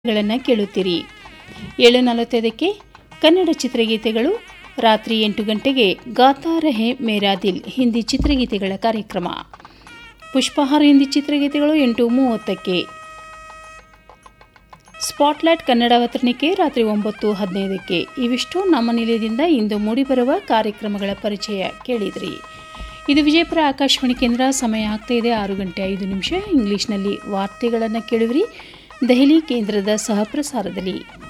ಗಳನ್ನು ಕೇಳುತ್ತೀರಿ ಏಳು ನಲವತ್ತೈದಕ್ಕೆ ಕನ್ನಡ ಚಿತ್ರಗೀತೆಗಳು ರಾತ್ರಿ ಎಂಟು ಗಂಟೆಗೆ ಗಾತಾ ರಹೆ ಮೇರಾ ದಿಲ್ ಹಿಂದಿ ಚಿತ್ರಗೀತೆಗಳ ಕಾರ್ಯಕ್ರಮ ಪುಷ್ಪಹಾರ ಹಿಂದಿ ಚಿತ್ರಗೀತೆಗಳು ಎಂಟು ಮೂವತ್ತಕ್ಕೆ ಸ್ಪಾಟ್ಲೈಟ್ ಕನ್ನಡ ಅವತರಣಿಕೆ ರಾತ್ರಿ ಒಂಬತ್ತು ಹದಿನೈದಕ್ಕೆ ಇವಿಷ್ಟು ನಮ್ಮ ನಿಲಯದಿಂದ ಇಂದು ಮೂಡಿಬರುವ ಕಾರ್ಯಕ್ರಮಗಳ ಪರಿಚಯ ಕೇಳಿದ್ರಿ ಇದು ವಿಜಯಪುರ ಆಕಾಶವಾಣಿ ಕೇಂದ್ರ ಸಮಯ ಆಗ್ತಾ ಇದೆ ಆರು ಗಂಟೆ ಐದು ನಿಮಿಷ ಇಂಗ್ಲಿಷ್ನಲ್ಲಿ ವಾರ್ತೆಗಳನ್ನು ಕೇಳುವಿರಿ ದೆಹಲಿ ಕೇಂದ್ರದ ಸಹ ಪ್ರಸಾರದಲ್ಲಿ